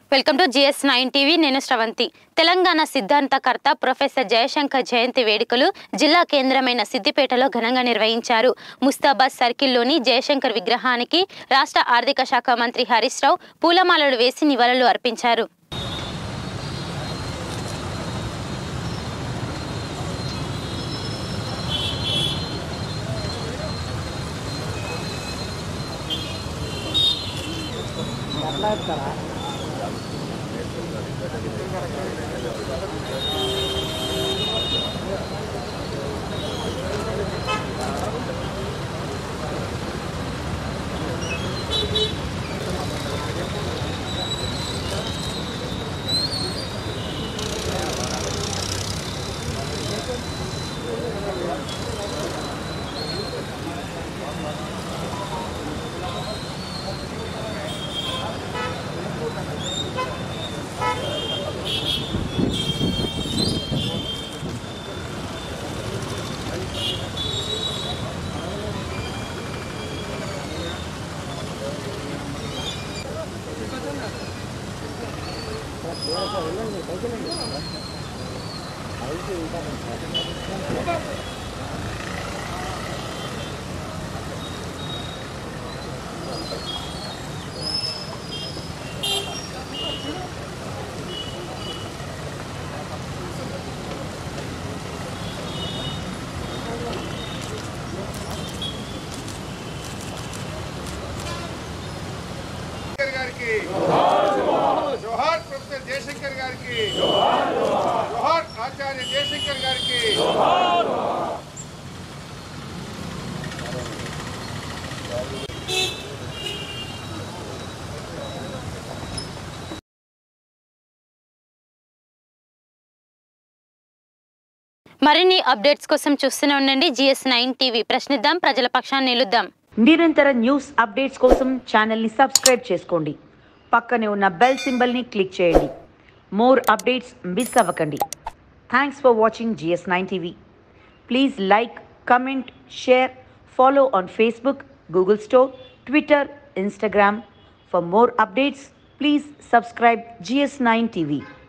welcome to GS nine TV నేను శ్రవంతి తెలంగాణ సిద్ధాంతకర్త professor Jayashankar జయంతి వేడుకలు జిల్లా కేంద్రమైన సిద్దిపేటలో ఘనంగా నిర్వహించారు ముస్తాబాద్ సర్కిల్లోని జయశంకర్ విగ్రహానికి రాష్ట్ర ఆర్థిక శాఖ మంత్రి హరీష్ రావు పూలమాలలు వేసి నివాళులు అర్పించారు జయశంకర్ గారికి జోహార్ ప్రొఫెసర్ జయశంకర్ గారికి జోహార్ ఆచార్య జయశంకర్ గారికి మరిన్ని అప్డేట్స్ కోసం చూస్తూనే ఉండండి జిఎస్ నైన్ టీవీ ప్రశ్నిద్దాం ప్రజల పక్షాన్ని నిలుద్దాం నిరంతర న్యూస్ అప్డేట్స్ కోసం ఛానల్ని సబ్స్క్రైబ్ చేసుకోండి పక్కనే ఉన్న బెల్ సింబల్ని క్లిక్ చేయండి మోర్ అప్డేట్స్ మిస్ అవ్వకండి thanks for watching GS nine TV please like comment share follow on Facebook Google store Twitter Instagram for more updates please subscribe GS nine TV